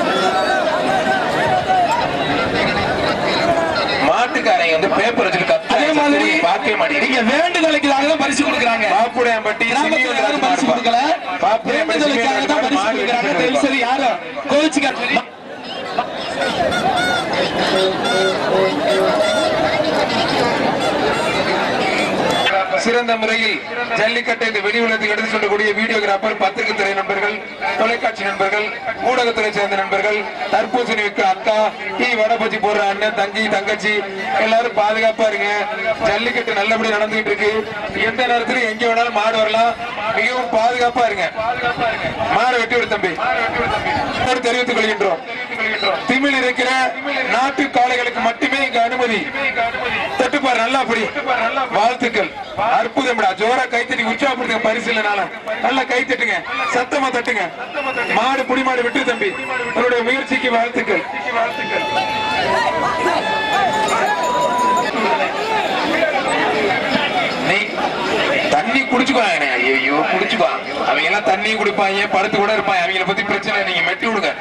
மாட்டுக்காரங்க வந்து பேப்பர் வச்சுட்டு கத்து அதே மாதிரி பார்க்கவே மாட்டேங்குது நீங்க வேண்டுதலுக்காக தான் பரிசு கொடுக்குறாங்க பாப்புடையம்பட்டி கிராமத்துல யாரும் பரிசு கொடுக்கல வேண்டுதலுக்காக தான் பரிசு கொடுக்குறாங்க தயவு செய்து யாரும் கோவிச்சுக்க சிறந்த முறையில் ஜல்லிக்கட்டை இந்த வெளி உலகத்துக்கு எடுத்து சொல்லக்கூடிய வீடியோகிராபர் பத்திரிகை துறை நண்பர்கள் தொலைக்காட்சி நண்பர்கள் ஊடகத்துறை சேர்ந்த நண்பர்கள் தர்பூசணி விற்க அக்கா டீ வடபஜி போடுற அண்ணன் தங்கி தங்கச்சி எல்லாரும் பாதுகாப்பா இருங்க ஜல்லிக்கட்டு நல்லபடி நடந்துகிட்டு இருக்கு எந்த நேரத்திலும் எங்க வேணாலும் மாடு வரலாம் மிகவும் பாதுகாப்பா இருங்க மாடு வெட்டி விடு தம்பி மாடு தெரிவித்துக் கொள்கின்றோம் திமிழ் இருக்கிற நாட்டு காளைகளுக்கு மட்டுமே இங்க அனுமதி தட்டுப்பார் நல்லா அப்படி வாழ்த்துக்கள் அற்புதம்டா ஜோரா கைத்தட்டி உற்சாகப்படுத்துங்க பரிசு இல்லைனாலும் நல்லா கை தட்டுங்க சத்தமா தட்டுங்க மாடு புடி மாடு விட்டு தம்பி உங்களுடைய முயற்சிக்கு வாழ்த்துக்கள் நீ தண்ணி குடிச்சுக்குவாங்க ஐயோ குடிச்சுக்குவா அவங்க எல்லாம் தண்ணி குடிப்பாங்க படுத்து கூட இருப்பாங்க அவங்கள பத்தி பிரச்சனை இல்லை. நீங்க மெட்டி விடுங்க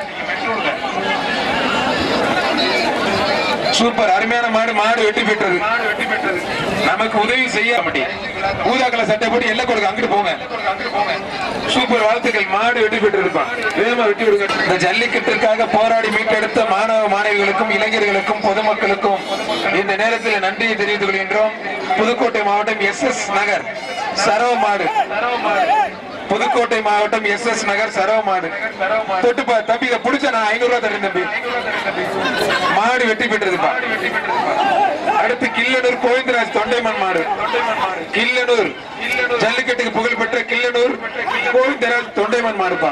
சூப்பர் அருமையான மாடு மாடு வெட்டி பெற்றது நமக்கு உதவி செய்ய மாட்டேன் ஊதாக்கல சட்டை போட்டு எல்லை கொடுக்க அங்கிட்டு போங்க சூப்பர் வாழ்த்துக்கள் மாடு வெட்டி பெற்றிருப்பான் வேகமா வெட்டி விடுங்க இந்த ஜல்லிக்கட்டிற்காக போராடி மீட்டெடுத்த மாணவ மாணவிகளுக்கும் இளைஞர்களுக்கும் பொதுமக்களுக்கும் இந்த நேரத்தில் நன்றியை தெரிவித்துக் கொள்கின்றோம் புதுக்கோட்டை மாவட்டம் எஸ் எஸ் நகர் சரவ மாடு புதுக்கோட்டை மாவட்டம் எஸ் எஸ் நகர் சரவ மாடு தொட்டுப்பா தம்பி இதை புடிச்ச நான் ஐநூறு ரூபாய் தரேன் தம்பி மாடு வெட்டி பெற்றதுப்பா அடுத்து கில்லனூர் கோவிந்தராஜ் தொண்டைமன் மாடு கில்லனூர் ஜல்லிக்கட்டுக்கு புகழ்பெற்ற கில்லனூர் கோவிந்தராஜ் தொண்டைமன் மாடுப்பா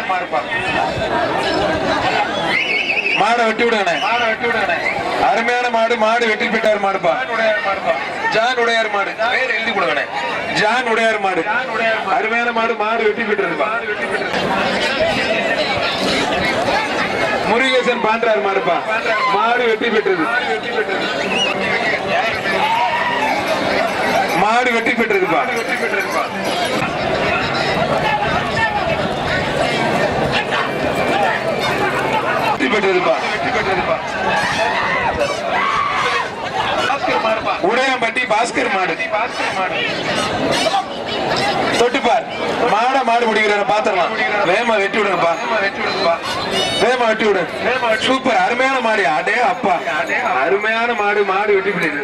மாடை வெட்டி விடுங்கண்ணே அருமையான மாடு மாடு வெட்டி பெற்றார் மாடுப்பா ஜான் உடையார் மாடு பேர் எழுதி கொடுங்கண்ணே ஜான் உடையார் மாடு அருமையான மாடு மாடு வெட்டி பெற்றதுப்பா முருகேசன் பாண்டார் மாடுப்பா மாடு வெட்டி பெற்றது மாடு வெட்டி பெற்றதுப்பா வெற்றி பெற்றதுப்பா உடையம்பட்டி பாஸ்கர் மாடு தொட்டுப்பார் மாட மாடு முடிகிற பாத்திரலாம் வேமா வெட்டி விடுங்கப்பா வேமா வெட்டி விடு சூப்பர் அருமையான மாடு அடே அப்பா அருமையான மாடு மாடு வெட்டி விடுது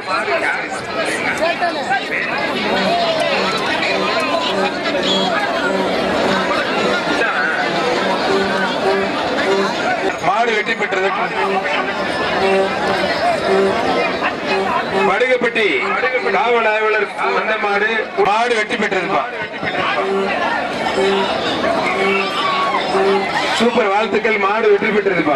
மாடு வெட்டி பெற்றது வடுகப்பட்டி காவல் ஆய்வாளர் அந்த மாடு மாடு வெட்டி பெற்றதுப்பா சூப்பர் வாழ்த்துக்கள் மாடு வெற்றி பெற்றதுப்பா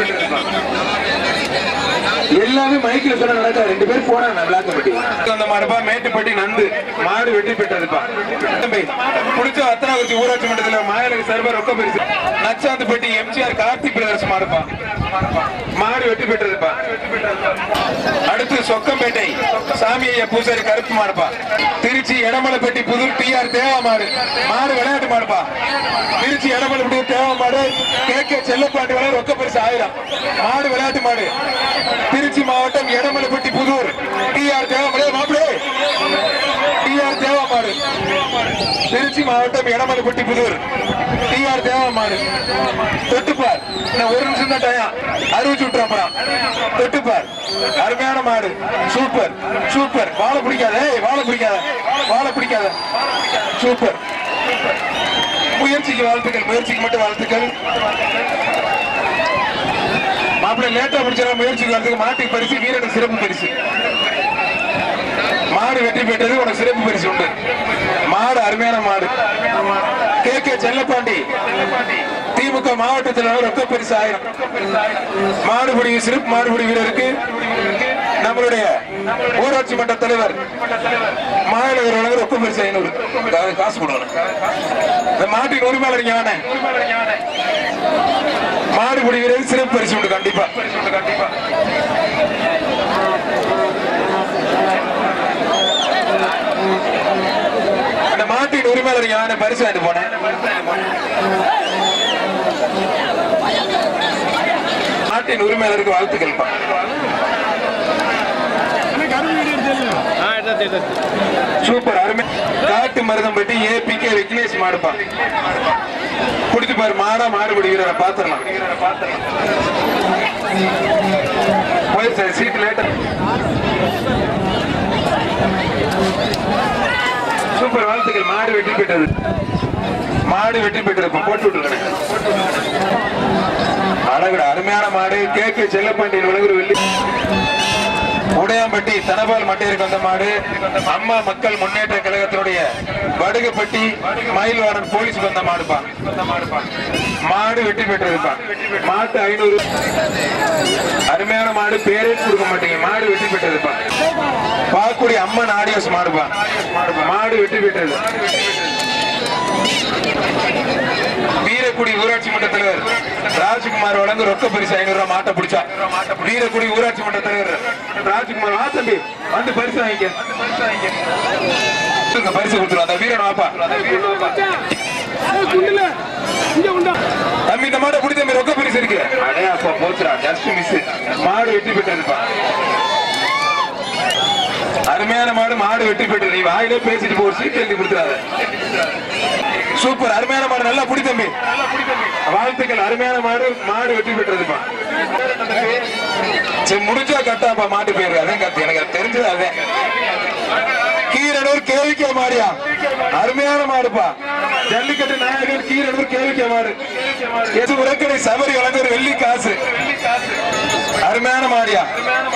எல்லாமே மைக்கில் சொன்ன நடக்கா ரெண்டு பேர் போனாங்க விளாக்கப்பட்டி அந்த மாடுப்பா மேட்டுப்பட்டி நந்து மாடு வெற்றி பெற்றதுப்பா தம்பி புடிச்ச அத்தனாவதி ஊராட்சி மன்றத்துல மாயலுக்கு சர்வர் ரொக்க பரிசு நச்சாந்துப்பட்டி எம்ஜிஆர் கார்த்திக் பிரதர்ஸ் மாடுப்பா மாடு வெற்றி பெற்றதுப்பா அடுத்து சொக்கம்பேட்டை சாமியைய பூசாரி கருப்பு மாடுப்பா திருச்சி எடமலைப்பட்டி புதூர் டி ஆர் தேவா மாடு மாடு விளையாட்டு மாடுப்பா திருச்சி எடமலைப்பட்டி தேவா மாடு கே கே செல்லப்பாண்டி வரை ரொக்க பரிசு ஆயிரம் மாடு விளையாட்டு மாடு திருச்சி மாவட்டம் எடமலைப்பட்டி புதூர் டி ஆர் தேவா மாடு மாப்பிளே டி ஆர் தேவா மாடு திருச்சி மாவட்டம் எடமலைப்பட்டி புதூர் டி ஆர் தேவா மாடு தொட்டுப்பார் இன்னும் ஒரு நிமிஷம் தான் டயம் அறிவிச்சு விட்டுறான் தொட்டுப்பார் அருமையான மாடு சூப்பர் சூப்பர் வாழை பிடிக்காத ஏய், வாழை பிடிக்காத வாழை பிடிக்காத சூப்பர் முயற்சிக்கு வாழ்த்துக்கள் முயற்சிக்கு மட்டும் வாழ்த்துக்கள் மாப்பிள்ளை லேட்டா முடிச்சா முயற்சிக்கு வாழ்த்துக்கு மாட்டுக்கு பரிசு வீரனுக்கு சிறப்பு பரிசு மாடு வெற்றி பெற்றது உனக்கு சிறப்பு பரிசு உண்டு மாடு அருமையான மாடு கே கே செல்லப்பாண்டி திமுக மாவட்ட தலைவர் ரொக்க பரிசு ஆயிரம் மாடுபிடி சிறப்பு மாடுபிடி வீரருக்கு நம்மளுடைய ஊராட்சி மன்ற தலைவர் மாநில வீரர்களுக்கு ரொக்க பரிசு ஐநூறு கா- காசு கொடுக்கணும் இந்த மாட்டின் உரிமையாளர் ஞான மாடுபிடி வீரருக்கு சிறப்பு பரிசு உண்டு கண்டிப்பா கண்டிப்பா அந்த மாட்டின் உரிமையாளர் ஞான பரிசு வாங்கிட்டு போனேன் மாட்டின் உரிமையாளருக்கு வாழ்த்துக்கள்ப்பா சூப்பர் அருமை காட்டு மருதம் பட்டி ஏ பி கே விக்னேஷ் மாடுப்பா குடிச்சு பாரு மாடா மாடுபடி வீரரை பாத்திரலாம் போயிருச்சு சீட் லேட்டா சூப்பர் வாழ்த்துக்கள் மாடு வெற்றி பெற்றது மாடு வெற்றி பெற்றது போட்டு விட்டுருக்கேன் அழகுடா அருமையான மாடு கேக்கு செல்லப்பாண்டியன் விலகுரு வெள்ளி உடையாம்பட்டி தனபால் மட்டையருக்கு வந்த மாடு அம்மா மக்கள் முன்னேற்ற கழகத்தினுடைய வடுகுப்பட்டி மயில்வாரன் போலீஸ் வந்த மாடுப்பா மாடு வெற்றி பெற்றதுப்பா மாட்டு ஐநூறு அருமையான மாடு பேரே கொடுக்க மாட்டீங்க மாடு வெற்றி பெற்றதுப்பா பாக்குடி அம்மன் ஆடியோஸ் மாடுப்பா மாடு வெற்றி பெற்றது வீரக்குடி ஊராட்சி மன்ற தலைவர் ராஜ்குமார் வழங்கு ரொக்க பரிசு ஐநூறு ரூபாய் மாட்ட பிடிச்சா வீரக்குடி ஊராட்சி மன்ற தலைவர் ராஜ்குமார் வா தம்பி வந்து பரிசு வாங்கிக்க கொடுங்க, பரிசு கொடுத்துருவோம் அந்த வீரன் வாப்பா தம்பி இந்த மாடை பிடி தம்பி ரொக்க பரிசு இருக்கு அடே அப்பா போச்சுடா ஜஸ்ட் மிஸ் மாடு வெற்றி பெற்றதுப்பா அருமையான மாடு மாடு வெற்றி பெற்றது நீ வாயிலே பேசிட்டு போ ஒரு சீட் எழுதி கொடுத்துறாத சூப்பர் அருமையான மாடு நல்லா புடி தம்பி வாழ்த்துக்கள் அருமையான மாடு மாடு வெற்றி பெற்றதுப்பா சரி முடிஞ்சா கட்டாப்பா மாட்டு பேரு அதான் கத்து எனக்கு அது தெரிஞ்சது அதே கீரனூர் கேவிக்க மாடியா அருமையான மாடுப்பா ஜல்லிக்கட்டு நாயகர் கீரனூர் கேவிக்க மாடு எது உரக்கடை சபரி வழங்க ஒரு வெள்ளி காசு அருமையான மாடியா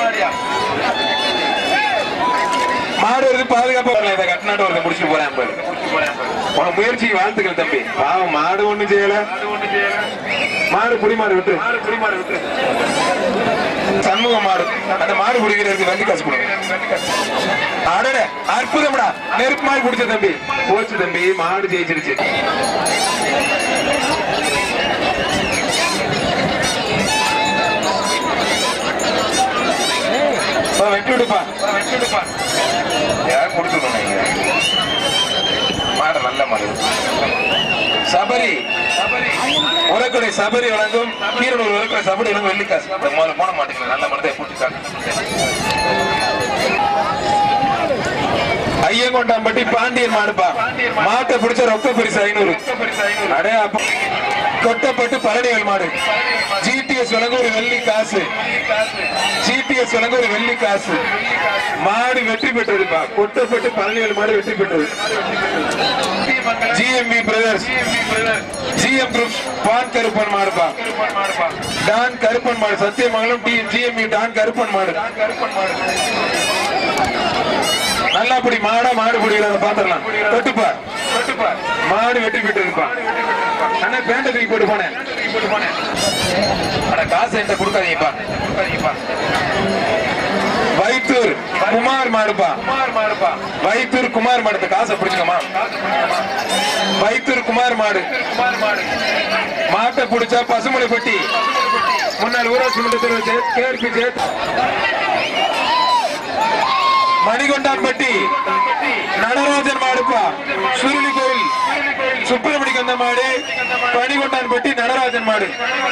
மாடு வருது பாதுகாப்பா வரல இதை கட்டினாட்டு ஒருத்தன் முடிச்சுட்டு போறேன் பாரு. உன் முயற்சி வாழ்த்துக்கள் தம்பி பாவம் மாடு ஒண்ணும் செய்யல மாடு புடி மாடு விட்டு புடி மாடு விட்டு சண்முக மாடு அந்த மாடு பிடிக்கிறதுக்கு வெள்ளி காசு கொடுங்க அடடே அற்புதம்டா நெருப்பு மாடு பிடிச்ச தம்பி போச்சு தம்பி மாடு ஜெயிச்சிருச்சு பா, வெட்டி விடுப்பா வெட்டி விடுப்பா யாரும் கொடுத்துருக்கோம் நீங்க மாடு நல்ல மாடு சபரி உரக்குடை சபரி வழங்கும் கீரனூர் உரக்குடை சபரி வழங்கும் வெள்ளிக்காசு இந்த முதல்ல போன மாட்டேங்குது நல்ல மனதை போட்டுக்காங்க ஐயங்கொண்டாம்பட்டி பாண்டியன் மாடுப்பா மாட்டை பிடிச்ச ரொக்க பரிசு ஐநூறு அடே அப்ப கொட்டப்பட்டு பழனிகள் மாடு ஜிடிஎஸ் வழங்க ஒரு வெள்ளி காசு ஜிடிஎஸ் வழங்க ஒரு வெள்ளி காசு மாடு வெற்றி பெற்றதுப்பா கொட்டப்பட்டு பழனிகள் மாடு வெற்றி பெற்றது ஜிஎம்பி பிரதர்ஸ் ஜிஎம் குரூப் பான் கருப்பன் மாடுப்பா டான் கருப்பன் மாடு Sathyamangalam T GMP don Karuppan மாடு நல்லா அப்படி மாடா மாடு பிடிக்கிறத பாத்திரலாம் தொட்டுப்பா தொட்டுப்பா மாடு வெட்டி விட்டுருப்பா அண்ணா பேண்ட தூக்கி போட்டு போனேன் போட்டு போனேன் அட காசு என்கிட்ட கொடுக்காதீங்கப்பா கொடுக்காதீங்கப்பா வைத்தூர் குமார் மாடுப்பா குமார் மாடுப்பா வைத்தூர் குமார் மாடு இந்த காசை பிடிச்சுக்கமா வைத்தூர் குமார் மாடு குமார் மாடு மாட்டை பிடிச்சா பசுமலை பட்டி முன்னாள் ஊராட்சி மன்ற தலைவர் கேஆர்பி ஜெயத் மணிகொண்டான்பட்டி நடராஜன் மாடுப்பா சுருளி கோயில் சுப்பிரமணி கந்த மாடு மணிகொண்டான்பட்டி நடராஜன் மாடு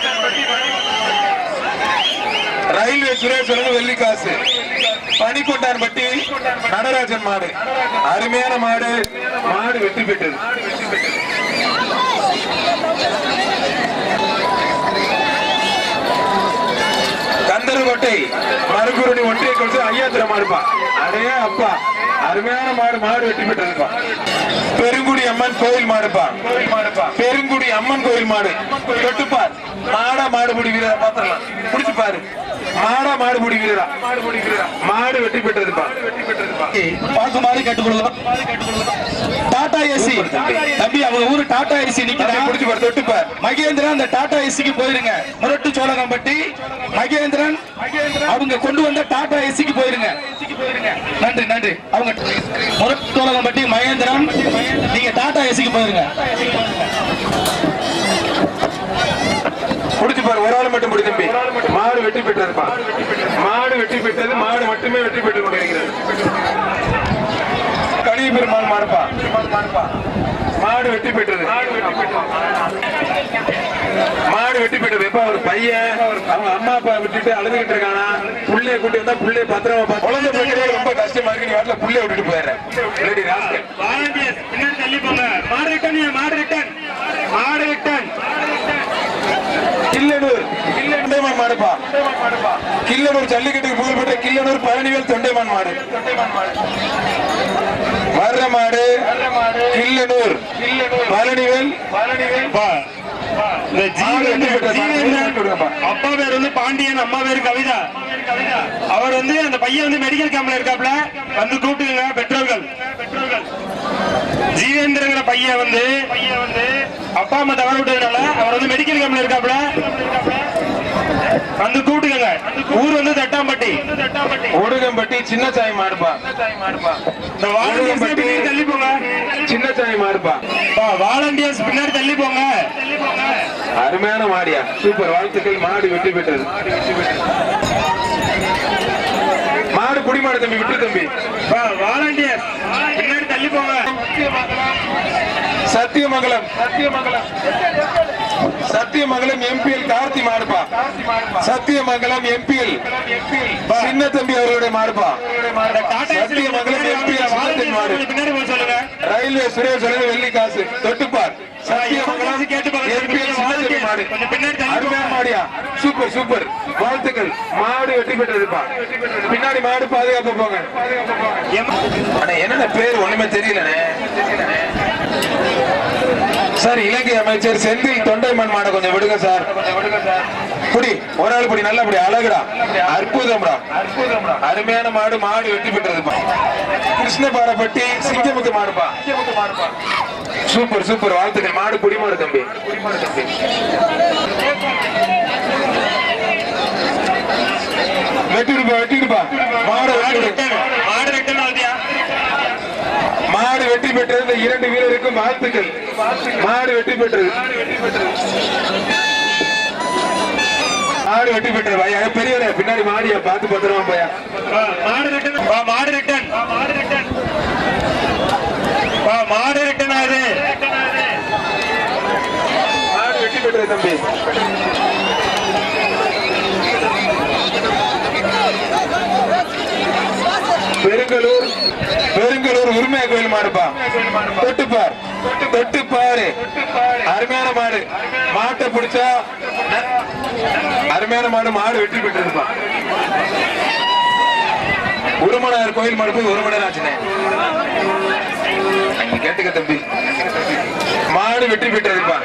ரயில்வே சுரேஷ் வழங்க வெள்ளி காசு பனிக்கொண்டான்பட்டி நடராஜன் மாடு அருமையான மாடு மாடு வெற்றி பெற்றது கந்தர்கோட்டை மறுகுருணி ஒன்றிய கொண்டு ஐயாத்திர மாடுப்பா அடே அப்பா அருமையான மாடு மாடு வெற்றி பெற்றதுப்பா பெருங்குடி அம்மன் கோயில் மாடுப்பா கோயில் மாடுப்பா பெருங்குடி அம்மன் கோயில் மாடு தொட்டுப்பார் மாடா மாடுபிடி வீரரா பாத்திரலாம் புடிச்சு பாரு மாடா மாடுபிடி வீரரா மாடுபிடி வீரரா மாடு வெற்றி பெற்றதுப்பா வெற்றி பெற்றதுப்பா பார்க்குமாறு கேட்டுக்கொள்ளும் டாடா ஏசி தம்பி அவங்க ஊரு டாடா ஏசி நிக்கிறா புடிச்சு பாரு தொட்டுப்பார் மகேந்திரன் அந்த டாடா ஏசிக்கு போயிருங்க முரட்டு சோழகம்பட்டி மகேந்திரன் அவங்க கொண்டு வந்த டாடா ஏசிக்கு போயிருங்க நன்றி நன்றி அவங்க முரட்டு சோழகம்பட்டி மகேந்திரன் நீங்க டாடா ஏசிக்கு போயிருங்க புடிச்சு பாரு ஒரு ஆள் மட்டும் புடி தம்பி மாடு வெற்றி பெற்றதுப்பா மாடு வெற்றி பெற்றது மாடு மட்டுமே வெற்றி பெற்று கொண்டிருக்கிறது கலிய பெருமாள் மாடுப்பா மாடு வெற்றி பெற்றது மாடு வெட்டி போயிட்டு இப்ப ஒரு பையன் அவங்க அம்மா அப்பா விட்டுட்டு அழுதுகிட்டு இருக்கானா புள்ளைய கூட்டி வந்தா புள்ளைய பத்திரமா பார்த்து குழந்தை பிள்ளைகளே ரொம்ப கஷ்டமா இருக்கு நீ வாட்டில புள்ளைய விட்டுட்டு போயிடுறேன் லேடி ராஸ்கல் வாலண்டியர்ஸ் பின்னாடி தள்ளி போங்க மாடு ரிட்டன் மாடு ரிட்டன் மாடு ரிட்டன் கில்லனூர் தொண்டைமான் மாடுப்பா கில்லனூர் ஜல்லிக்கட்டுக்கு புகழ்பெற்ற கில்லனூர் பழனிவேல் தொண்டைமான் மாடு வர்ற மாடு கில்லனூர் பழனிவேல் இந்த மாடு வெட்டி ஜீவன் போயிட்ட சாமி. ஜீவன் கொடுங்கப்பா. அப்பா பேர் வந்து பாண்டியன் அம்மா பேர் கவிதா அவர் வந்து அந்த பையன் வந்து மெடிக்கல் கேம்ப்ல இருக்காப்ல வந்து கூப்பிட்டுங்க பெற்றோர்கள் ஜீவேந்திரங்கிற பையன் வந்து பையன் வந்து அப்பா அம்மா தவற விட்டதுனால அவர் வந்து மெடிக்கல் கேம்ப்ல இருக்காப்ல வந்து கூப்பிட்டுங்க ஊர் வந்து தட்டாம்பட்டி ஒடுகம்பட்டி சின்ன சாய் மாடுப்பா இந்த வாலண்டியர்ஸ் பின்னாடி தள்ளி போங்க சின்ன சாய் மாடுப்பா வாலண்டியர்ஸ் பின்னாடி தள்ளி போங்க அருமையான மாடியா சூப்பர் வாழ்த்துக்கள் மாடு வெற்றி பெற்றது மாடு குடிமாடு தம்பி விட்டு தம்பி வாலண்டியர்ஸ் பின்னாடி தள்ளி போங்க சத்தியமங்கலம் சத்தியமங்கலம் சத்தியமங்கலம் எம்பிஎல் கார்த்தி மாடுப்பா சத்தியமங்கலம் எம்பிஎல் சின்ன தம்பி அவர்களுடைய மாடுப்பா இந்த டாடா ஏசி சத்தியமங்கலம் எம்பிஎல் சின்னத்தின் மாடு வாலண்டியர்ஸ் பின்னாடி போக சொல்லுங்க ரயில்வே சுரேஷ் சொல்லுங்க வெள்ளி காசு தொட்டுப்பார் சத்தியமங்கலம் கேட்டு பாருங்க. எம்பிஎல் சின்னத்தின் மாடு கொஞ்சம் பின்னாடி தள்ளி அருமையான மாடியா சூப்பர் சூப்பர் வாழ்த்துக்கள் மாடு வெற்றி பெற்றதுப்பா பின்னாடி மாடு பாதுகாப்பு போங்க அண்ணா என்னென்ன பேர் ஒண்ணுமே தெரியலண்ணே சார் இலங்கை அமைச்சர் செந்தில் தொண்டைமண் மாடை கொஞ்சம் விடுங்க சார் புடி ஒரு ஆள் புடி நல்லா புடி அழகுடா அற்புதம்டா அருமையான மாடு மாடு வெற்றி பெற்றதுப்பா கிருஷ்ணபாரப்பட்டி சிங்கமுத்து மாடுப்பா சூப்பர் சூப்பர் வாழ்த்துக்கள் மாடு குடிமாடு தம்பி குடிமாடு தம்பி வெட்டிடுப்பா வெட்டிடுப்பா மாடு மாடு வெட்டிடு ரிட்டன் மாடு ரிட்டன் ஆகுதியா மாடு வெற்றி பெற்றது இந்த இரண்டு வீரருக்கும் வாழ்த்துக்கள் மாடு வெற்றி பெற்றது மாடு வெற்றி பெற்றது பையா பெரியவரே பின்னாடி மாடியா பார்த்து பத்திரமா பையா மாடு ரிட்டன் மாடு ரிட்டன் மாடு ரிட்டன் மாடு ரிட்டன் ஆகுது மாடு வெற்றி பெற்றது தம்பி பெருங்கலூர் பெருங்கலூர் உரிமை கோயில் மாடுப்பா தொட்டுப்பார் தொட்டுப்பாரு அருமையான மாடு மாட்டை பிடிச்சா அருமையான மாடு மாடு வெற்றி பெற்றிருப்பா உருமனார் கோயில் மாடு போய் ஒரு மணி நேரம் ஆச்சுனே அங்க கேட்டுக்க தம்பி மாடு வெற்றி பெற்றிருப்பா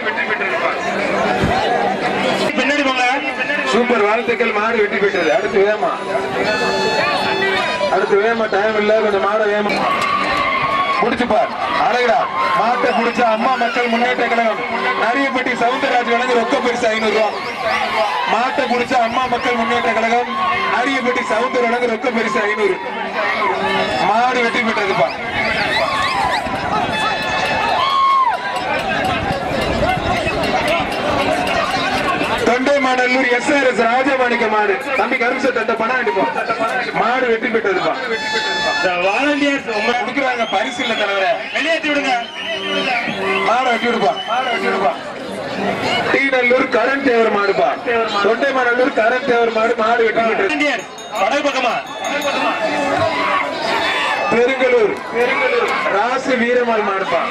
பின்னாடி போங்க சூப்பர் வாழ்த்துக்கள் மாடு வெற்றி பெற்றது அடுத்து வேமா அடுத்து வேமா டைம் இல்ல கொஞ்சம் மாட வேமா முடிச்சுப்பார் அழகுடா மாட்டை புடிச்ச அம்மா மக்கள் முன்னேற்ற கழகம் நரியப்பட்டி சவுந்தரராஜ் வழங்க ரொக்க பரிசு ஐநூறு ரூபாய் மாட்டை புடிச்ச அம்மா மக்கள் முன்னேற்ற கழகம் நரியப்பட்டி சவுந்தர வழங்க ரொக்க பரிசு ஐநூறு மாடு வெற்றி பெற்றதுப்பா Thondamanallur S R S Rajamanicka மாடு தம்பி கருப்பு தட்ட பணம் அடிப்போம் மாடு வெற்றி பெற்றதுப்பா இந்த வாலண்டியர்ஸ் உங்க கொடுக்குறாங்க பரிசு இல்ல தலைவரே வெளியேற்றி விடுங்க மாடை வெட்டி விடுப்பா மாடை வெட்டி விடுப்பா டி நல்லூர் கரண் தேவர் மாடுப்பா தொண்டைமாநல்லூர் கரண் தேவர் மாடு மாடு வெட்டி பெற்றது வாலண்டியர்ஸ் வடக்கு பக்கமா பெருங்கலூர் பெருங்கலூர் ராசு வீரமால் மாடுப்பா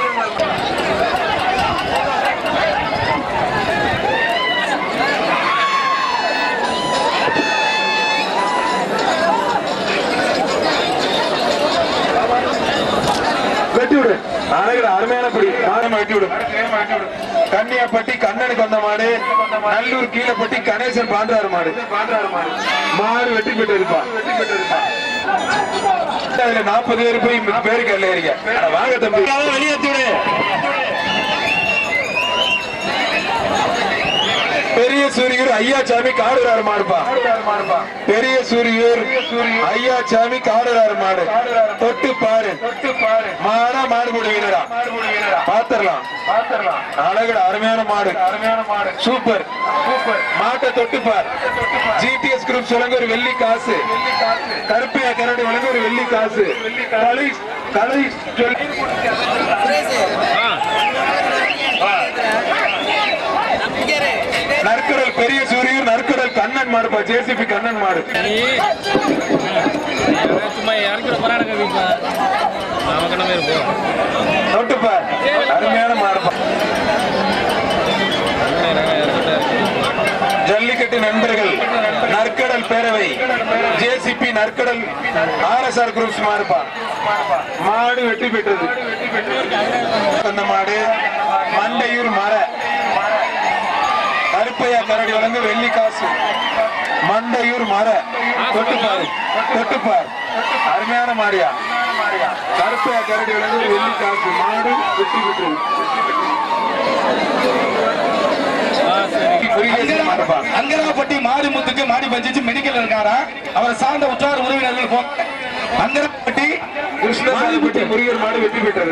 வெட்டி விடு அழகுடா அருமையான பிடி மாடமா வெட்டி விடு கன்னியாப்பட்டி கண்ணனுக்கு வந்த மாடு நல்லூர் கீழப்பட்டி கணேசன் பாண்டாறு மாடு பாண்டாறு மாடு மாடு வெட்டி பெற்றிருப்பா வெட்டி பெற்றிருப்பா அதுல நாற்பது பேர் போய் பேருக்கு இல்ல ஏறிங்க அட வாங்க தம்பி வெளியேற்றி விடு பெரிய சூரியூர் ஐயாச்சாமி காடுறாரு மாடுப்பா பெரிய சூரியூர் ஐயாச்சாமி காடுறாரு மாடு தொட்டு பாரு தொட்டு பாரு மாடா மாடு போடு வீரரா பாத்திரலாம் பாத்திரலாம் அழகுடா அருமையான மாடு அருமையான மாடு சூப்பர் சூப்பர் மாட்டை தொட்டு பார் ஜிடிஎஸ் குரூப் சொல்லுங்க ஒரு வெள்ளி காசு கருப்பையா கரடி வழங்க ஒரு வெள்ளி காசு கலை கலை சொல்லி வா. நற்கடல் பெரிய சூரியர் நற்கடல் கண்ணன் மாடுப்பா ஜேசிபி கண்ணன் மாடு சும்மா இறக்கிற போறானுங்க வீட்டுல நமக்கு என்ன இருப்போம் தொட்டுப்பா அருமையான மாடுப்பா ஜல்லிக்கட்டு நண்பர்கள் நற்கடல் பேரவை ஜேசிபி நற்கடல் ஆர்எஸ்ஆர் குரூப்ஸ் மாடுப்பா மாடு வெற்றி பெற்றது அந்த மாடு மண்டையூர் மர கருப்பையா கரடி வழங்க வெள்ளி காசு மண்டையூர் மர தொட்டுப்பாரு தொட்டுப்பார் அருமையான மாடியா கருப்பையா கரடி வழங்க வெள்ளி காசு மாடு வெற்றி பெற்றது முருகேசன் மாடுப்பா அங்கராப்பட்டி மாரிமுத்துக்கு மாடி பஞ்சிச்சு மெடிக்கல் இருக்காரா அவரை சார்ந்த உற்றார் உறவினர்கள் போ அங்கராப்பட்டி கிருஷ்ணசாமிப்பட்டி முருகர் மாடு வெற்றி பெற்றது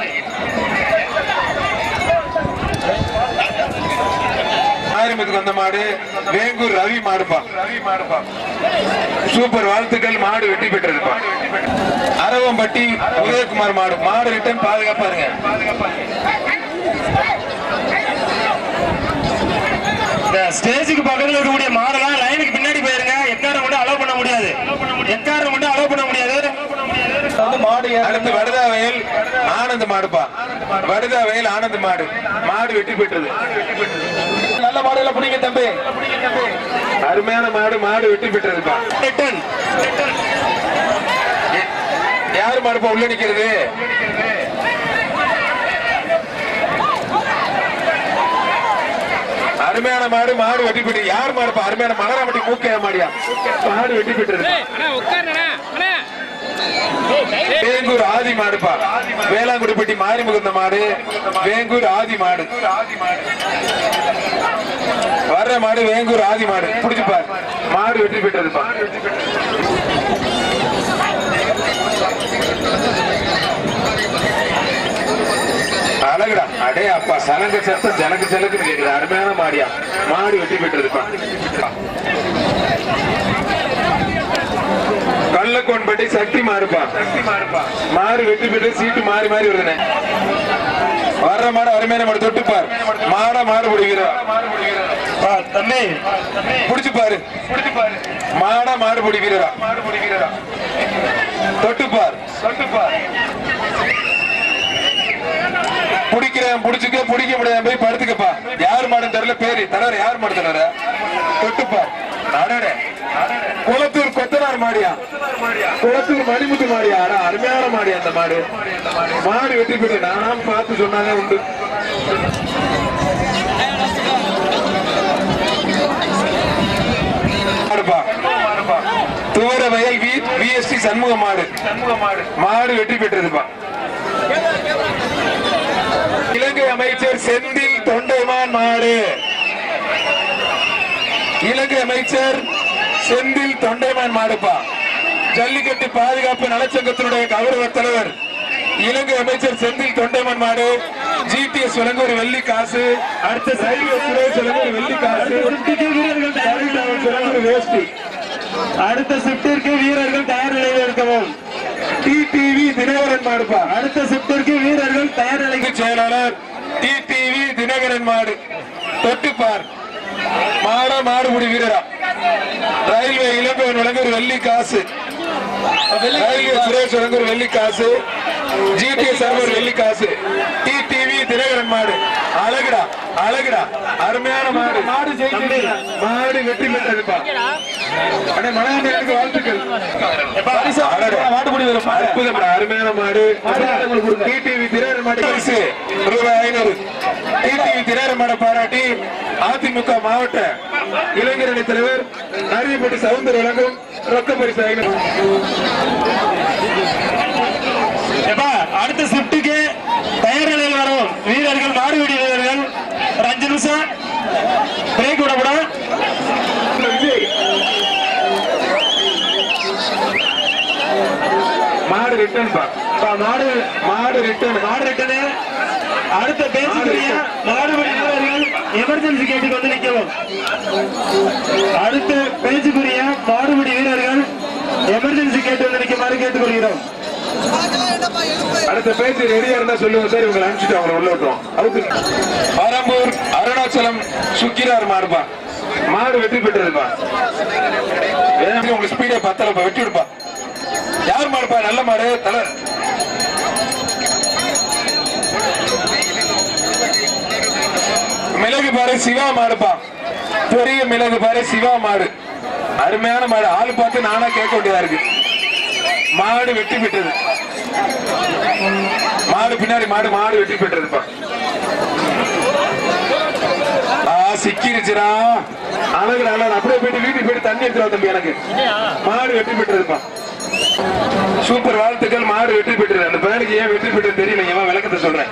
ஆயிரத்துக்கு வந்த மாடு வேங்கூர் ரவி மாடுப்பா ரவி மாடுப்பா சூப்பர் வாழ்த்துக்கள் மாடு வெற்றி பெற்றிருப்பா அரவம்பட்டி உதயகுமார் மாடு மாடு ரிட்டன் பாதுகாப்பா இருங்க இந்த ஸ்டேஜுக்கு பக்கத்துல இருக்கக்கூடிய மாடெல்லாம் லைனுக்கு பின்னாடி போயிருங்க எக்காரம் மட்டும் அலோவ் பண்ண முடியாது எக்காரம் மட்டும் அலோவ் பண்ண முடியாது வந்து மாடு அடுத்து வடுதா வயல் ஆனந்த் மாடுப்பா வடுதா வயல் ஆனந்த் மாடு மாடு வெற்றி பெற்றது நல்ல மாடுகளை பிடிங்க தம்பி அருமையான மாடு மாடு வெற்றி பெற்றதுப்பா ரிட்டன் யாரு மாடுப்பா உள்ள நிக்கிறது அருமையான மாடு மாடு வெற்றி பெற்று யார் மாடுப்பா அருமையான மலராமட்டி மூக்கையா மாடியா மாடு வெற்றி பெற்றது அண்ணா உட்காருண்ணா அண்ணா வேங்கூர் ஆதி மாடுப்பா வேளாங்குடிப்பட்டி மாரிமுகுந்த மாடு வேங்கூர் ஆதி மாடு வர்ற மாடு வேங்கூர் ஆதி மாடு புடிச்சுப்பார் மாடு வெற்றி பெற்றதுப்பா அழகுடா அடே அப்பா சலங்க சத்தம் ஜனக்கு ஜலக்குன்னு கேக்குது அருமையான மாடியா மாடு வெற்றி பெற்றதுப்பா கள்ளக்கோன்பட்டி சக்தி மாறுப்பா மாறு வெற்றி பெற்று சீட்டு மாறி மாறி வருதுனே வர்ற மாடு அருமையான மாடு தொட்டுப்பார் மாட மாடு பிடிக்கிறா ஆ, தம்பி புடிச்சு பாரு மாட மாடு பிடிக்கிறா தொட்டுப்பார் தொட்டுப்பார் பிடிக்கிறேன் பிடிச்சுக்க பிடிக்க முடியாது போய் படுத்துக்கப்பா யார் மாடு தெரியல பேரு தலைவர் யார் மாடு தலைவர தொட்டுப்பார் அடடே குளத்தூர் கொத்தனார் மாடியா குளத்தூர் மணிமுத்து மாடியா அட அருமையான மாடியா அந்த மாடு மாடு வெட்டி போயிட்டு நானா பார்த்து சொன்னாங்க உண்டு மாடுப்பா. துவர வயல் வி விஎஸ்டி சண்முக மாடு மாடு வெற்றி பெற்றதுப்பா இலங்கை அமைச்சர் செந்தில் தொண்டைமான் மாடு இலங்கை அமைச்சர் செந்தில் தொண்டைமான் மாடுப்பா ஜல்லிக்கட்டு பாதுகாப்பு நலச்சங்கத்தினுடைய கௌரவ தலைவர் இலங்கை அமைச்சர் செந்தில் தொண்டைமான் மாடு ஜிடிஎஸ் வழங்க ஒரு வெள்ளி காசு அடுத்த ரயில்வே சுரேஷ் வழங்க ஒரு வெள்ளி காசு வீரர்கள் வழங்க ஒரு வேஷ்டி அடுத்த ஷிப்டிற்கு வீரர்கள் தயார் நிலையில் இருக்கவும் டிடிவி தினகரன் மாடுப்பா அடுத்த ஷிப்டிற்கு வீரர்கள் தயார் நிலையில் தலைமை செயலாளர் டிடிவி தினகரன் மாடு தொட்டுப்பார் மாட மாடுபுடி வீரரா ரயில்வே இளம்பெண் வழங்க ஒரு வெள்ளி காசு ரயில்வே சுரேஷ் வழங்க ஒரு வெள்ளி காசு ஜிடிஎஸ் ஒரு வெள்ளி காசு டிடிவி தினகரன் மாடு அழகுடா அழகுடா அருமையான மாடு மாடு ஜெயிச்சு மாடு வெற்றி பெற்றதுப்பா அண்ணே மலையாளிகளுக்கு வாழ்த்துக்கள் அடடே. மாட்டுப்பிடி வரும் அற்புதம் அருமையான மாடு டிடிவி திரேரன் மாடு பரிசு ரூபாய் ஐநூறு டிடிவி திரேரன் மாட பாராட்டி அதிமுக மாவட்ட இளைஞரணி தலைவர் அரியப்பட்டி சவுந்தர் வழங்கும் ரொக்க பரிசு ஐநூறு எப்பா அடுத்த ஷிப்டுக்கு தயார் நிலையில் வரும் வீரர்கள் மாடுபிடி வீரர்கள் ஒரு அஞ்சு நிமிஷம் பிரேக் விடப்படும் விஜய் மாடு ரிட்டர்ன் பா அப்பா, மாடு மாடு ரிட்டர்ன் மாடு ரிட்டனு அடுத்த பேச்சுக்குரிய மாடுபிடி வீரர்கள் எமர்ஜென்சி கேட்டுக்கு வந்து நிற்கவும் அடுத்த பேச்சுக்குரிய மாடுபிடி வீரர்கள் எமர்ஜென்சி கேட்டு வந்து நிற்குமாறு கேட்டுக்கொள்கிறோம் அடுத்த பேச்சு ரெடியா இருந்தா சொல்லுங்க சார் இவங்களை அனுப்பிச்சுட்டு அவங்களை உள்ள விட்டுரும் அவுத்து பரம்பூர் அருணாச்சலம் சுக்கிரார் மாடுப்பா மாடு வெற்றி பெற்றதுப்பா ஏன்னா உங்களுக்கு ஸ்பீடே பத்தலப்பா வெட்டி விடுப்பா யார் மாடுப்பா நல்ல மாடு தலை மிளகு பாரு சிவா மாடுப்பா பெரிய மிளகு பாரு சிவா மாடு அருமையான மாடு ஆள் பார்த்து நானா கேட்க வேண்டியதா இருக்கு மாடு வெட்டி பெற்றது மாடு பின்னாடி மாடு மாடு வெட்டி பெற்றதுப்பா ஆ சிக்கிருச்சுடா அழகு அழகு அப்படியே போயிட்டு வீட்டுக்கு போயிட்டு தண்ணி எடுத்துருவா தம்பி எனக்கு மாடு வெற்றி பெற்றதுப்பா சூப்பர் வாழ்த்துக்கள் மாடு வெற்றி பெற்றது அந்த பையனுக்கு ஏன் வெற்றி பெற்றது தெரியல ஏன் விளக்கத்தை சொல்றேன்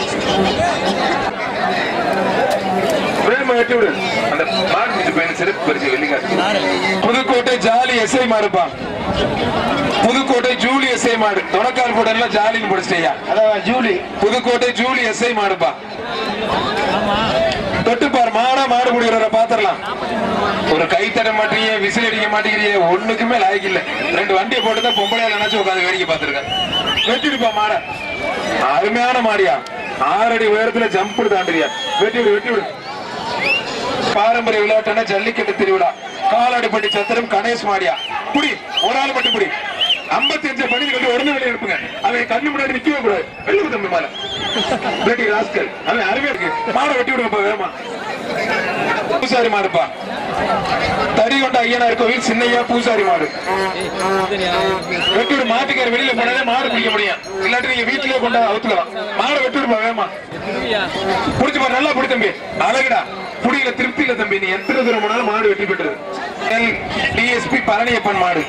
வேகமா வெட்டி விடு அந்த மாடு பிடிச்ச பையன் சிறப்பு பரிசு வெள்ளிக்காசு புதுக்கோட்டை ஜாலி எஸ்ஐ மாடுப்பா புதுக்கோட்டை ஜூலி எஸ்ஐ மாடு தொணக்கால் போடல ஜாலின்னு படிச்சிட்டியா அதான் ஜூலி புதுக்கோட்டை ஜூலி எஸ்ஐ மாடுப்பா தொட்டுப்பார் மாடா மாடு முடிகிறவரை பாத்திரலாம் ஒரு கை தட மாட்டீங்க விசில் அடிக்க மாட்டேங்கிறீங்க ஒண்ணுக்குமே லாய்க்கு இல்ல ரெண்டு வண்டியை போட்டு தான் பொம்பளை நினைச்சு உட்காந்து வேடிக்கை பார்த்திருக்கேன் வெட்டிடுப்பா மாட அருமையான மாடியா ஆறடி உயரத்துல ஜம்ப் தாண்டுறியா வெட்டி விடு வெட்டி விடு பாரம்பரிய விளையாட்டான ஜல்லிக்கட்டு திருவிழா காலாடிப்பட்டி சத்திரம் கணேஷ் மாடியா புடி ஒரு ஆள் மட்டும் புடி ஐம்பத்தி அஞ்சு பணி கட்டி உடனே வெளியே அனுப்புங்க அவன் கண்ணு முன்னாடி நிக்கவே கூடாது வெள்ளு தம்பி மேல பிளட்டி ராஸ்கல் அவன் அருமையா இருக்கு மாடை வெட்டி விடுங்கப்பா வேமா பூசாரி மாடுப்பா தடி கொண்ட ஐயனார் கோவில் சின்னையா பூசாரி மாடு வெட்டி விடு மாட்டுக்கார வெளியில போனாலே மாடு பிடிக்க முடியும் இல்லாட்டி நீங்க வீட்டிலேயே கொண்டா அவுத்துக்கலாம் மாடை வெட்டி விடுப்பா வேமா புடிச்சு பாரு நல்லா புடி தம்பி அழகுடா புடியில திருப்தி இல்ல தம்பி நீ எத்தனை தூரம் போனாலும் மாடு வெற்றி பெற்றது டிஎஸ்பி பழனியப்பன் மாடு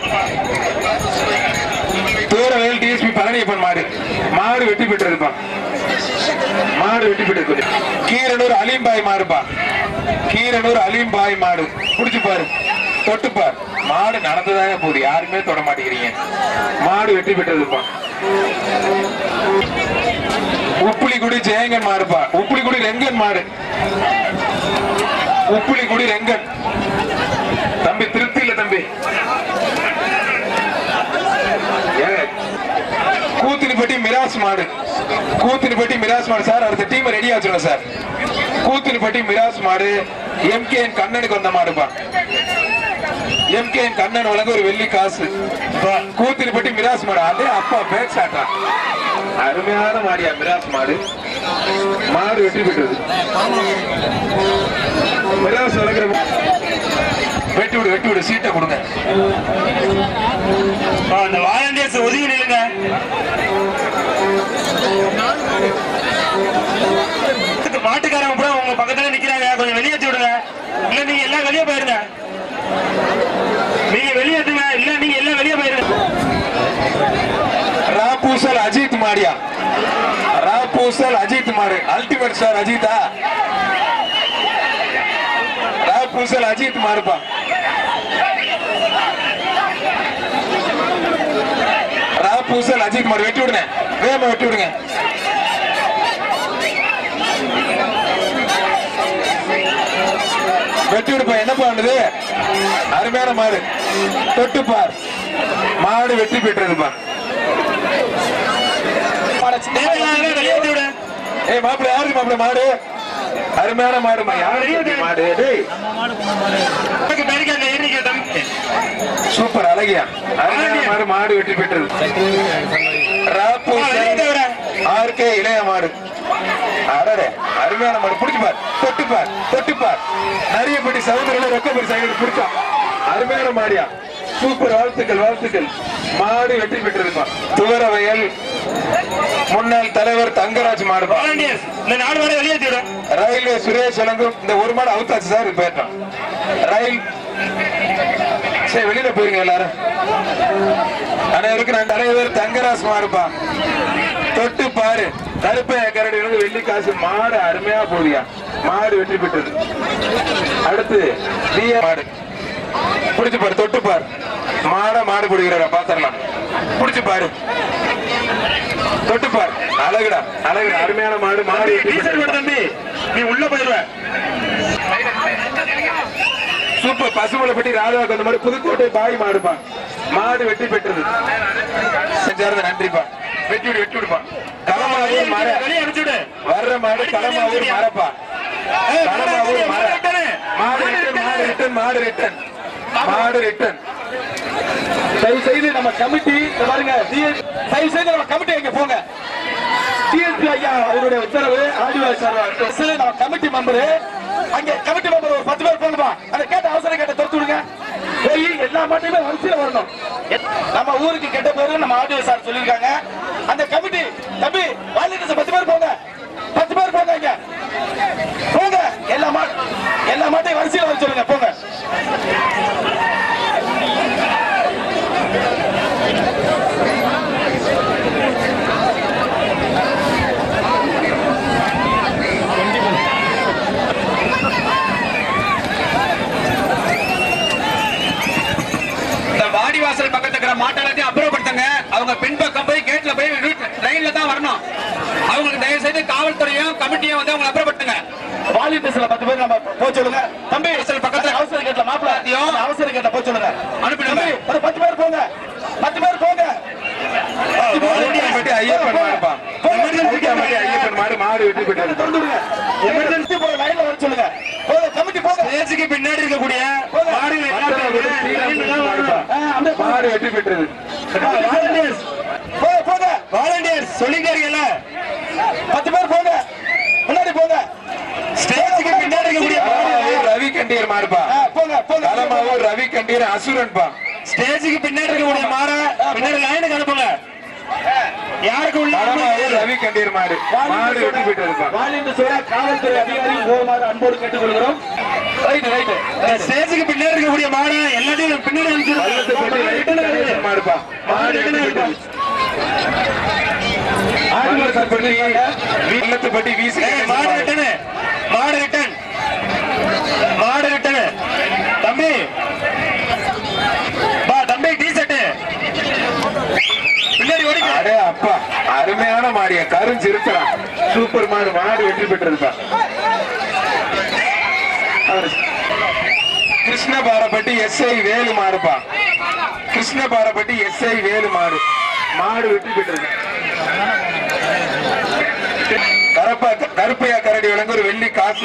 தூரவேல் டிஎஸ்பி பழனியப்பன் மாடு மாடு வெற்றி பெற்றதுப்பா மாடு வெற்றி பெற்றது கீரனூர் அலீம்பாய் மாடுப்பா கீரனூர் அலீம்பாய் மாடு புடிச்சு பாரு தொட்டு பாரு மாடு நடந்ததாக போகுது யாருமே தொட மாட்டேங்கிறீங்க மாடு வெற்றி பெற்றதுப்பா உப்புளிக்குடி ஜெயங்கன் மாடுப்பா உப்புளிக்குடி ரெங்கன் மாடு உப்புளிக்குடி ரெங்கன் தம்பி திருப்தி இல்ல தம்பி ஏங்க, கூத்தினிப்பட்டி மிராஸ் மாடு கூத்தினிப்பட்டி மிராஸ் மாடு சார் அடுத்த டீம் ரெடியா வச்சிருங்க சார் கூத்தினிப்பட்டி மிராஸ் மாடு எம்கேஎன் கண்ணனுக்கு வந்த மாடுப்பா எம்கேஎன் கண்ணன் வழங்க ஒரு வெள்ளி காசு கூத்தினிப்பட்டி மிராஸ் மாடு அதே அப்பா பேக் சாட்டா அருமையான மாடியா மிராஸ் மாடு மாடு வெற்றி பெற்றது மிராஸ் வளர்க்குற வெட்டி விடு வெட்டி விடு சீட்டை கொடுங்க ஆ, அந்த வாலண்டியர்ஸ் ஒதுங்கி நில்லுங்க இதுக்கு மாட்டுக்காரங்க கூட உங்க பக்கத்துல நிக்கிறாங்க கொஞ்சம் வெளியேற்றி விடுங்க இல்ல நீங்க எல்லாம் வெளியே போயிருங்க நீங்க வெளியேற்றுங்க இல்ல நீங்க எல்லாம் வெளியே போயிருங்க ராபூசல் அஜித் மாடியா ராபூசல் அஜித் மாடு அல்டிமேட் ஸ்டார் அஜித்தா ராபூசல் அஜித் மாடுப்பா ராபூசல் அஜித் மாடு வெட்டி விடுங்க வேகமா வெட்டி விடுங்க வெட்டி விடுப்பா என்ன பண்ணுது அருமையான மாடு தொட்டுப்பார் மாடு வெற்றி பெற்றதுப்பா தேவையில்லாத வெளியேற்றி விடு ஏய் மாப்பிள்ள யாருக்கு மாப்பிள்ள மாடு அருமையான மாடுமா யாரு மாடு டேய் உனக்கு பேரிக்காங்க ஏறிக்க தம்பி சூப்பர் அழகியா அருமையான மாடு மாடு வெற்றி பெற்றது ராப்பு ஆ, வெளியேற்றி விடு ஆர்கே இளைய மாடு அடடே அருமையான மாடு புடிச்சு பார் தொட்டு பார் தொட்டு பார் நிறைய பட்டி சகோதரில ரொக்க பரி சகோதரி புடிச்சா அருமையான மாடியா சூப்பர் வாழ்த்துக்கள் வாழ்த்துக்கள் மாடு வெற்றி பெற்றிருப்பா துவரவயல் முன்னாள் தலைவர் தங்கராஜ் மாடுப்பா வாலண்டியர்ஸ் இந்த நாலு பேரை வெளியேற்றி விடு ரயில்வே சுரேஷ் அலங்கும் இந்த ஒரு மாடு அவுத்தாச்சு சார் போயிட்டான் ரயில் சரி வெளியில போயிருங்க எல்லாரும் அனைவருக்கும் நான் நிறைய பேர் தங்கராஸ் மாடுப்பா தொட்டு பாரு கருப்பை கரடி வந்து வெள்ளி காசு மாடு அருமையா போதியா மாடு வெற்றி பெற்றது அடுத்து பிஏ மாடு புடிச்சு பாரு தொட்டு பாரு மாட மாடு பிடிக்கிறாரா பாத்திரலாம் புடிச்சு பாரு தொட்டு பாரு அழகுடா அழகுடா அருமையான மாடு மாடு வெற்றி டீசல் பெற்றது. போடு தம்பி நீ உள்ள போயிருவ சூப்பர் பசுமலைப்பட்டி ராதாவுக்கு அந்த மாதிரி புதுக்கோட்டை பாய் மாடுப்பா மாடு வெற்றி பெற்றது செஞ்சாரு நன்றிப்பா வெட்டி விடு வெட்டி விடுப்பா களமாவூர் மர வெளியே அனுப்பிச்சுடு வர்ற மாடு களமாவூர் மரப்பா களமாவூர் மர மாடு ரிட்டன் மாடு ரிட்டன் மாடு ரிட்டன் மாடு ரிட்டன் தயவு செய்து நம்ம கமிட்டி இங்க பாருங்க DS தயவு செய்து நம்ம கமிட்டி இங்க போங்க டிஎஸ்பி ஐயா அவருடைய உத்தரவு ஆதிவாசி சார் நம்ம கமிட்டி மெம்பர் அங்க கமிட்டி மெம்பர் ஒரு பத்து பேர் போங்கப்பா அந்த கேட்ட அவசரம் கேட்ட தொடுத்து விடுங்க போய் எல்லா மாட்டையுமே வரிசையில வரணும் நம்ம ஊருக்கு கெட்ட பேரு நம்ம ஆடியோ சார் சொல்லியிருக்காங்க அந்த கமிட்டி தம்பி வாலிடர்ஸ் பத்து பேர் போங்க பத்து பேர் போங்க இங்க போங்க எல்லா மா எல்லா மாட்டையும் வரிசையில வர சொல்லுங்க போங்க இந்த வாடிவாசல் பக்கத்துல இருக்கிற மாட்டெல்லாத்தையும் அப்புறப்படுத்துங்க அவங்க பின்பக்கம் போய் கேட்ல போய் லைன்ல தான் வரணும் அவங்களுக்கு தயவு செய்து காவல்துறையும் கமிட்டியும் வந்து அவங்களை அப்புறப்படுத்துங்க வாலிபர்ஸ்ல பத்து பேர் நம்ம போக சொல்லுங்க தம்பி அவசர பக்கத்துல- அவசர கேட்ல மாப்பிள்ள ஐயோ. அவசர கேட்ல போக சொல்லுங்க அனுப்பிடுங்க. தம்பி, ஒரு பத்து பேர் போங்க பத்து பேர் போங்க ஊட்டியாம்பட்டி ஐயப்பன் மாடுப்பா ஊட்டியாம்பட்டி ஐயப்பன் மாடு மாடு வெட்டி பெற்றது திறந்து விடுங்க எமர்ஜென்சி போற லைன்ல வர சொல்லுங்க போங்க கமிட்டி போங்க பேச்சுக்கு பின்னாடி இருக்கக்கூடிய மாடுகள் எல்லாமே ஆ, அப்படியே போங்க. மாடு வெட்டி பெற்றது வாலண்டியர்ஸ் போங்க போங்க வாலண்டியர்ஸ் சொல்லிக்காரீங்கல்ல பத்து பேர் போங்க முன்னாடி போங்க ஸ்டேஜுக்கு பின்னாடி இருக்கக்கூடிய களமாவூர் ரவி கண்டீர் மாடுப்பா ஆ, போங்க போங்க களமாவூர் ரவி கண்டீர் அசுரன்பா ஸ்டேஜுக்கு பின்னாடி இருக்கக்கூடிய மாடை பின்னாடி லைனுக்கு அனுப்புங்க யாருக்கு உள்ள களமாவூர் ரவி கண்டீர் மாடு மாடு வெட்டி பெற்றதுப்பா வாலிபர் சொல்ல காவல்துறை அதிகாரிகள் போகுமாறு அன்போடு கேட்டுக்கொள்கிறோம் ரைட் ரைட் ஸ்டேஜுக்கு பின்னாடி இருக்கக்கூடிய மாடை எல்லாத்தையும் பின்னாடி பள்ளத்துப்பட்டி ரவி கண்டீர் மாடுப்பா மாடு வெட்டி பெற்றது பள்ளத்துப்பட்டி பள்ளத்துப்பட்டி வீசி ஏய், மாடு ரிட்டனு மாடு ரிட்டன் மாடு ரிட்டனு தம்பி பா தம்பி டீ ஷர்ட் பின்னாடி ஓடிக்க அடே அப்பா அருமையான மாடிய கருஞ்சிருக்கிறான் சூப்பர் மாடு மாடு வெற்றி பெற்றதுப்பா அவரு கிருஷ்ணபாரப்பட்டி எஸ்ஐ வேலு மாடுப்பா கிருஷ்ணபாரப்பட்டி எஸ்ஐ வேலு மாடு மாடு வெற்றி பெற்றது கரப்பா கருப்பையா கரடி விலங்கு ஒரு வெள்ளி காசு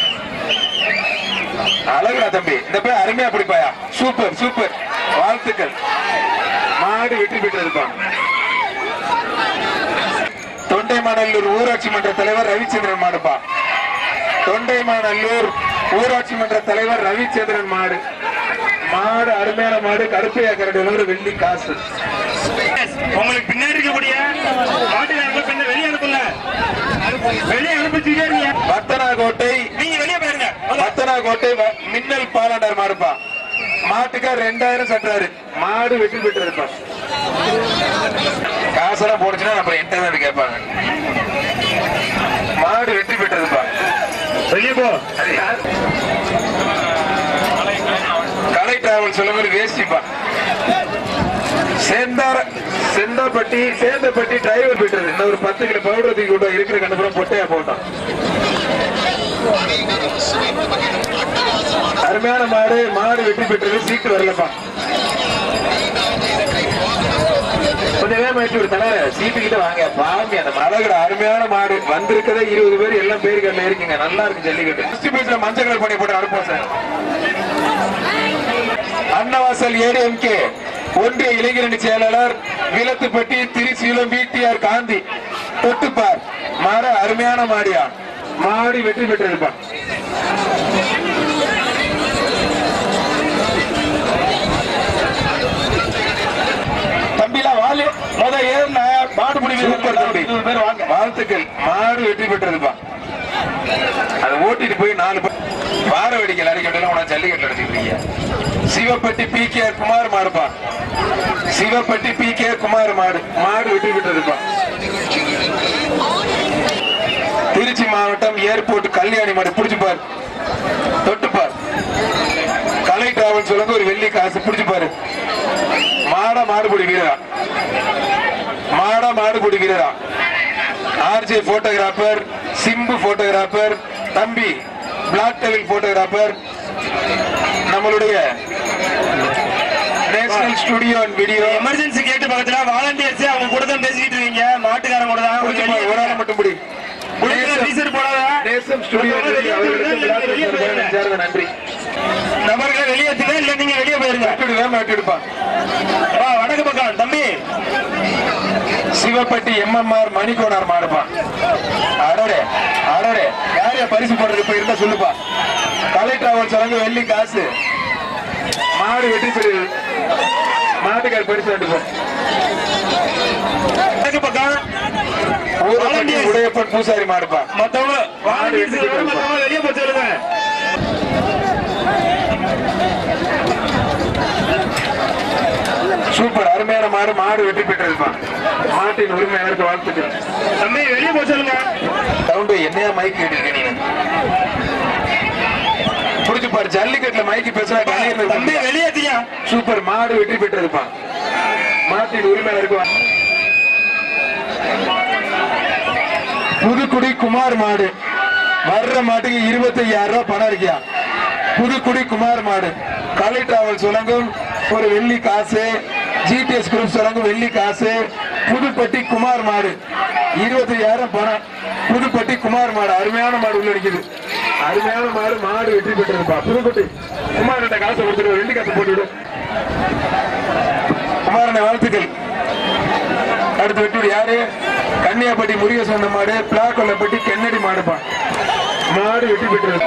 அழகுடா தம்பி இந்த போய் அருமையா பிடிப்பாயா சூப்பர் சூப்பர் வாழ்த்துக்கள் மாடு வெற்றி பெற்றதுப்பா தொண்டைமாநல்லூர் ஊராட்சி மன்ற தலைவர் ரவிச்சந்திரன் மாடுப்பா தொண்டைமாநல்லூர் ஊராட்சி மன்ற தலைவர் ரவிச்சந்திரன் மாடு மாடு அருமையான மாடு கருப்பையா கரடி ஒரு வெள்ளி காசு உங்களுக்கு பின்னாடி இருக்கக்கூடிய மாட்டுக்காரங்க பின்ன வெளியே அனுப்புங்க வெளியே அனுப்பிச்சுட்டே இருங்க பத்தனாகோட்டை நீங்க வெளியே போயிருங்க பத்தனாகோட்டை வ- மின்னல் பாலாண்டர் மாடுப்பா மாட்டுக்கார் ரெண்டாயிரம் சட்டுறாரு மாடு வெற்றி பெற்றிருப்பா காசெல்லாம் போடுச்சுன்னா அப்புறம் என்கிட்ட தான் கேட்பாங்க மாடு வெற்றி பெற்றதுப்பா வெளியே போ அது யார்? கலை டிராவல் சொல்ல மாதிரி வேஸ்டிப்பா சேந்தார செந்தாப்பட்டி சேந்தப்பட்டி டிரைவர் போயிட்டது இன்னும் ஒரு பத்து கிலோ பவுடர் தூக்கி விட்டோம் இருக்கிற கண்டுபுறம் பொட்டையா போட்டோம் அருமையான மாடு மாடு வெற்றி பெற்றது சீட்டு வரலப்பா கொஞ்சம் வேகமா ஏற்றி ஒரு தலைவர் சீட்டு கிட்ட வாங்க பாருங்க அந்த மலகட அருமையான மாடு வந்திருக்கதே இருபது பேர் எல்லாம் பேருக்கல்ல இருக்கீங்க நல்லா இருக்கு ஜல்லிக்கட்டு ஃபர்ஸ்ட் பேஜ்ல மஞ்சள் கலர் பண்ணி போட்டு அனுப்போம் சார் அன்னவாசல் ஏடிஎம்கே ஒன்றிய இளைஞரணி செயலாளர் விலத்துப்பட்டி திருச்சீலம் பிடிஆர் காந்தி தொட்டுப்பார் மாட அருமையான மாடியா மாடி வெற்றி பெற்றிருப்பான் தம்பிலாம் வாலி முத ஏறின மாடு பிடி சூப்பர் தம்பி இருபது பேர் வாங்க வாழ்த்துக்கள் மாடு வெற்றி பெற்றிருப்பான் அதை ஓட்டிட்டு போய் நாலு பேர் வார வெடிக்கல் அடிக்கட்டெல்லாம் உன ஜல்லிக்கட்டு நடத்திட்டு சிவப்பட்டி பி கே குமார் மாடுப்பா சிவப்பட்டி பி கே குமார் மாடு மாடு வெற்றி பெற்றிருப்பான் திருச்சி மாவட்டம் ஏர்போர்ட் கல்யாணி மாடு பிடிச்சு பாரு தொட்டு பாரு கலை டிராவல் சொல்லுங்க ஒரு வெள்ளி காசு பிடிச்சு பாரு மாட மாடுபிடி வீரரா மாட மாடுபிடி வீரரா ஆர்ஜே போட்டோகிராஃபர் சிம்பு போட்டோகிராஃபர் தம்பி பிளாக் டெவில் போட்டோகிராஃபர் நம்மளுடைய national studio and video emergency gate பக்கத்துல வாலண்டியர்ஸ் அவங்க கூட தான் பேசிக்கிட்டு இருக்கீங்க புடிச்சுப்பா, ஒரு ஆள் மட்டும் புடி நேசம் டீசர் போடாத நேசம் ஸ்டுடியோ அவர்களுக்கு விழாக்கள் சார்பாக நெஞ்சார்ந்த நன்றி நபர்களை வெளியேற்றுங்க இல்ல நீங்க வெளியே போயிருங்க விட்டுடு வேமா விட்டுடுப்பா வா வடக்கு பக்கம் தம்பி சிவப்பட்டி எம்எம்ஆர் மணிக்கோனார் மாடுப்பா அடடே அடடே யார் யார் பரிசு போடுறது இப்ப இருந்தா சொல்லுப்பா கலை டிராவல் சலங்கு வெள்ளி காசு மாடு வெற்றி பெறுது மாட்டுக்கார் பரிசு வாங்கிப்போம் வடக்கு பக்கம் ஊரப்பட்டி உடையப்பன் பூசாரி மாடுப்பா மத்தவங்க வாலண்டியர்ஸ் மத்தவங்க வெளியே போய் சொல்லுங்க சூப்பர் அருமையான மாடு மாடு வெற்றி பெற்றதுப்பா மாட்டின் உரிமையாளருக்கு வாழ்த்துக்கள் தம்பி வெளியே போய் சொல்லுங்க சவுண்டு என்னையா மைக் கேட்டு நீங்க புடிச்சு பாரு ஜல்லிக்கட்டுல மைக்கு பேசுனா கண்ணீர் தம்பி நிற்கும். வெளியேத்தியா சூப்பர் மாடு வெற்றி பெற்றதுப்பா மாட்டின் உரிமையாளருக்கு வா- புதுக்குடி குமார் மாடு வர்ற மாட்டுக்கு இருபத்தி ஐயாயிரம் ரூபாய் பணம் இருக்கியா புதுக்குடி குமார் மாடு கலை டிராவல் சுலங்கும் ஒரு வெள்ளி காசு ஜிடிஎஸ் குரூப் சுலங்கும் வெள்ளி காசு புதுப்பட்டி குமார் மாடு இருபத்தி ஐயாயிரம் பணம் புதுப்பட்டி குமார் மாடு அருமையான மாடு உள்ள நிக்குது அருமையான மாடு மாடு வெற்றி பெற்றதுப்பா புதுப்பட்டி குமார் கிட்ட காசை கொடுத்துட்டு ஒரு வெள்ளி காசை போட்டு விடு குமாரனை வாழ்த்துக்கள் அடுத்து வெட்டி யாரு கன்னியாப்பட்டி முருகேசன் சொன்ன மாடு பிளாக்கொல்லப்பட்டி கென்னடி மாடுப்பா மாடு வெட்டி பெற்றது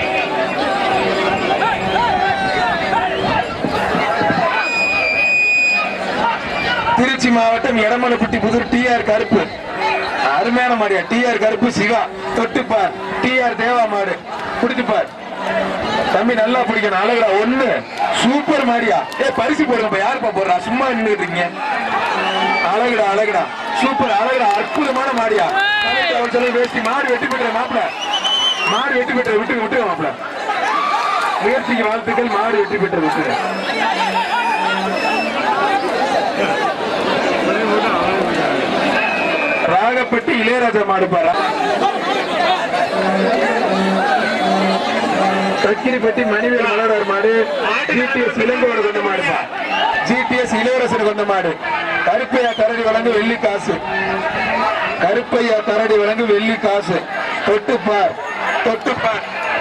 திருச்சி மாவட்டம் எடமலைப்பட்டி புதூர் டிஆர் கருப்பு அருமையான மாடியா டிஆர் கருப்பு சிவா தொட்டுப்பார் டிஆர் தேவா மாடு பிடிச்சுப்பார் தம்பி நல்லா பிடிக்கணும் அழகுடா ஒண்ணு சூப்பர் மாடியா ஏ பரிசு போடுங்கப்பா யாருப்பா போடுறா சும்மா நின்றுட்டு இருக்கீங்க அழகுடா அழகுடா சூப்பர் அழகுடா அற்புதமான மாடியா அவர் சொல்லி வேஷ்டி மாடு வெட்டி பெற்ற மாப்பிள மாடு வெட்டி பெற்ற விட்டு விட்டு மாப்பிள முயற்சிக்கு வாழ்த்துக்கள் மாடு வெட்டி பெற்ற விட்டு ராகப்பட்டி இளையராஜா மாடு பாரா கக்கிரிப்பட்டி மணிவேல் மலரார் மாடு ஜிடிஎஸ் இளங்கோடு கொண்ட மாடுப்பா ஜிடிஎஸ் இளவரசர் கொண்ட மாடு கருப்பையா கரடி வழங்கு வெள்ளி காசு கருப்பையா கரடி வழங்கு வெள்ளி காசு தொட்டுப்பார் தொட்டுப்பார்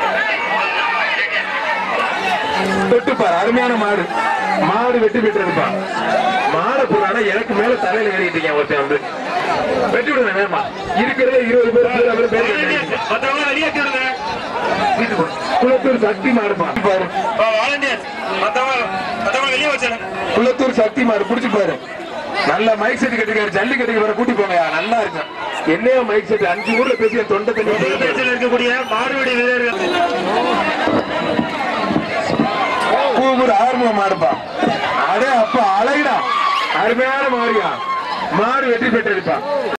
தொட்டுப்பார் அருமையான மாடு மாடு வெட்டி பெற்றிருப்பா மாடை போறானா எனக்கு மேல தலையில ஏறிட்டீங்க ஒருத்தன் வந்து வெட்டி விடுங்க வேமா இருக்கிறதே இருபது பேர் பேர் அவர் பேர் கட்டிட்டீங்க. மத்தவங்க வெளியேற்றி விடுங்க வீட்டுக்கு போ. குளத்தூர் சக்தி மாடுப்பா பாரு வாலண்டியர்ஸ் மத்தவங்க மத்தவங்க வெளியே வச்சிருங்க குளத்தூர் சக்தி மாடு புடிச்சு பாரு நல்ல மைக் செட் கட்டிக்காரு ஜல்லிக்கட்டுக்கு வர கூட்டி போங்க நல்லா இருக்கும் என்னையோ மைக் செட் அஞ்சு ஊர்ல பேசி என் தொண்டை தண்ணி வந்து தேசத்தில் இருக்கக்கூடிய மாடுபிடி வீரர்கள் கூகுர் ஆர்வம் மாடுப்பா அடே அப்பா அழகுடா அருமையான மாடியா மாடு வெற்றி பெற்றிருப்பா